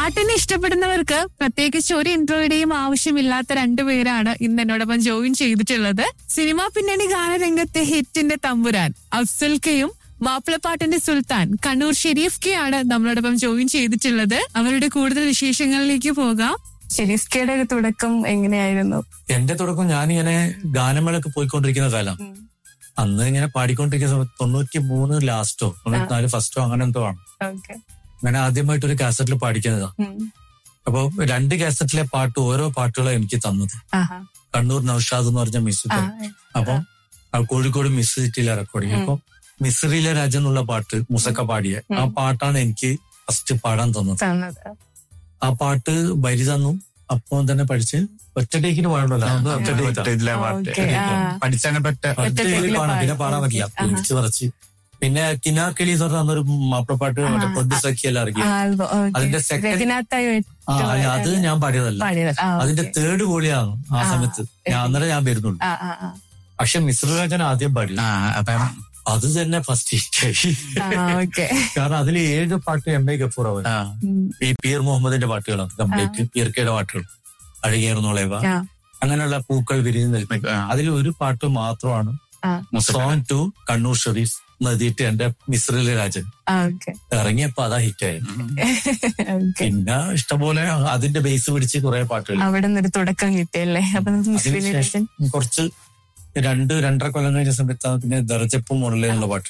പാട്ടിനെ ഇഷ്ടപ്പെടുന്നവർക്ക് പ്രത്യേകിച്ച് ഒരു ഇൻട്രോയുടെയും ആവശ്യമില്ലാത്ത രണ്ടുപേരാണ് ഇന്ന് എന്നോടൊപ്പം ജോയിൻ ചെയ്തിട്ടുള്ളത് സിനിമാ പിന്നണി ഗാനരംഗത്തെ ഹിറ്റിന്റെ തമ്പുരാൻ അഫ്സൽ കെയും മാപ്പിളപ്പാട്ടിന്റെ സുൽത്താൻ കണ്ണൂർ ഷെരീഫ് കെ ആണ് നമ്മളോടൊപ്പം ജോയിൻ ചെയ്തിട്ടുള്ളത് അവരുടെ കൂടുതൽ വിശേഷങ്ങളിലേക്ക് പോകാം ഷെരീഫ് കെയുടെ ഒരു തുടക്കം എങ്ങനെയായിരുന്നു എന്റെ തുടക്കം ഞാനിങ്ങനെ ഗാനമേളൊക്കെ പോയിക്കൊണ്ടിരിക്കുന്ന കാലം അന്ന് ഇങ്ങനെ പാടിക്കൊണ്ടിരിക്കുന്ന സമയത്ത് തൊണ്ണൂറ്റി മൂന്ന് ലാസ്റ്റോ തൊണ്ണൂറ്റിനാല് ഫസ്റ്റോ അങ്ങനെ എന്തോ ആണ് ഓക്കെ ഞാൻ ആദ്യമായിട്ട് ഒരു കാസറ്റിൽ പാടിക്കുന്നതാ അപ്പൊ രണ്ട് കാസറ്റിലെ പാട്ട് ഓരോ പാട്ടുകളും എനിക്ക് തന്നത് കണ്ണൂർ നൌഷാദ് എന്ന് പറഞ്ഞ മിസ് അപ്പൊ ആ കോഴിക്കോട് മിസ് സിറ്റിയിലെ റെക്കോർഡിങ് അപ്പൊ മിസ്രിയിലെ രാജ എന്നുള്ള പാട്ട് മുസക്ക പാടിയ ആ പാട്ടാണ് എനിക്ക് ഫസ്റ്റ് പാടാൻ തന്നത് ആ പാട്ട് വരി തന്നു അപ്പം തന്നെ പഠിച്ച് ഒറ്റ ടേക്കിന് പാടണല്ലോ അത് ഒറ്റ ടേക്കാ. ഇതിലെ പാട്ട് ഓക്കേ, ആ. പഠിച്ചാണ് പറ്റ ഒറ്റ ടേക്കിൽ പാടാം പിന്നെ പാടാൻ പറ്റില്ല പിടിച്ച് പറിച്ച് പിന്നെ കിനാക്കിളി എന്ന് പറഞ്ഞ അന്നൊരു മാപ്പിളപ്പാട്ട് മറ്റേ പൊടി സഖിയെല്ലാം ഇറങ്ങി അതിന്റെ second- രചനാത്തായി ആ അത് ഞാൻ പാടിയതല്ല പാടിയത് ആ, അതിന്റെ ഓക്കേ. തേർഡ് കോളിയാണ് ആ സമയത്ത് ഞാൻ അന്നേരം ഞാൻ വരുന്നുള്ളൂ ആ, ആ, ആ. പക്ഷെ മിശ്ര രാജൻ ആദ്യം പാടി ആ അതാണ് അത് തന്നെ ഫസ്റ്റ് ഹിറ്റായി ആ, ഓക്കേ. കാരണം അതിൽ ഏഴ് പാട്ട് എം എ ഗഫൂർ അവർ ആ ഉം. ഈ പീർ മുഹമ്മദിന്റെ പാട്ടുകളാണ് കംപ്ലീറ്റ് പീർക്കയുടെ പാട്ടുകൾ അഴകേറുന്നോളേവ ആ, അങ്ങനെയുള്ള പൂക്കൾ വിരിഞ്ഞു നിൽക്കും ആ. അതിൽ ഒരു പാട്ട് മാത്രമാണ് ആ, മുസക്ക. സോങ് ടു കണ്ണൂർ ഷെറീഫ് നദിയിട്ട് എന്റെ മിശ്രിലെ രാജൻ ആ, ഓക്കേ. ഇറങ്ങിയപ്പോ അതാ ഹിറ്റായത് ഓക്കേ. പിന്നെ ഇഷ്ടംപോലെ അതിന്റെ ബേസ് പിടിച്ച് കുറെ പാട്ടുകൾ അവിടെ നിന്നൊരു തുടക്കം കിട്ടിയല്ലേ അപ്പൊ നമുക്ക് മിസ് അതിനുശേഷം കുറച്ച് രണ്ട് രണ്ടര കൊല്ലം കഴിഞ്ഞ സമയത്താണ് പിന്നെ ദർജപ്പും മുരളി എന്നുള്ള പാട്ട്